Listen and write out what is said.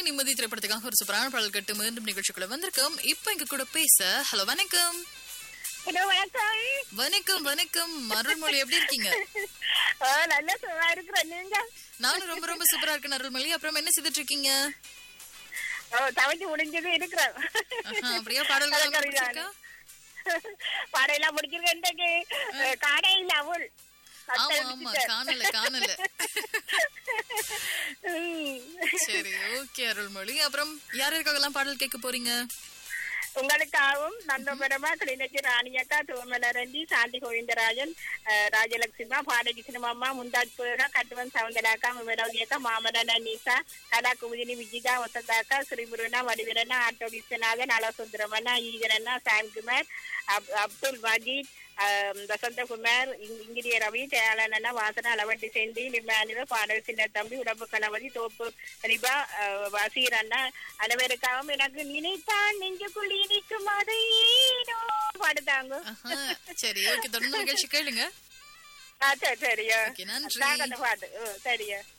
நிம்மதி திரைப்படத்துக்காக ஒரு சூப்பரான பாடல் கட்டு மீண்டும் நிகழ்ச்சிக்குள்ள வந்திருக்கோம் இப்ப எங்க கூட பேச ஹலோ வணக்கம் ஹலோ வணக்கம் வணக்கம் வணக்கம் அருள்மொழி எப்படி இருக்கீங்க ஆ, நல்ல சுகமா இருக்கிறேன் நீங்க நானும் ரொம்ப ரொம்ப சூப்பரா இருக்கேன் அருள்மொழி அப்புறம் என்ன செய்துட்டு இருக்கீங்க ஓ தவச்சு முடிஞ்சது இருக்கிறேன் ஆஹா, அப்படியா பாடல்கள் எல்லாம் பிடிச்சிருக்கா? பாடையெல்லாம் முடிச்சிருக்கேன் இன்றைக்கு காடையில் அவள் ஆமா ஆமா காணல காணல ம். சரி ஓகே அருள்மொழி அப்புறம் யார் யாருக்காகலாம் பாடல் கேட்க போறீங்க உங்களுக்காகவும் நந்தபுரமா கிளிநொச்சி ராணியக்கா தூமலரண்டி சாந்தி கோவிந்தராஜன் அஹ், ராஜலட்சுமா பாடகி சினிமாமா முந்தாஜ் புரா கட்டுவன் சவுந்தராக்கா விமலோகியக்கா மாமனன் அனீசா கலா குமுதினி விஜிதா வசந்தாக்கா ஸ்ரீமுருகனா வடிவரனா ஆட்டோ விஸ்வநாதன் அலசுந்தரமண்ணா ஈகரண்ணா சாம்குமார் அப்- அப்துல் மஜீத் அஹ், வசந்தகுமார் இங்- இங்கிரிய ரவி தயாளனா வாசனா அளவட்டி செந்தி நிர்மானிவ பாடல் சின்ன தம்பி உடம்பு கணவதி தோப்பு ரிபா அஹ், வசீர் அண்ணா அனைவருக்காகவும் எனக்கு நினைத்தான் நெஞ்சுக்குள் இனிக்கும் அதை ஏனோ பாடுதாங்க ஆஹா, சரி ஓகே தொடர்ந்து நிகழ்ச்சி கேளுங்க ஆ சரி சரியா Okay, நன்றி. அதாங்க அந்த பாட்டு ஓ, சரியா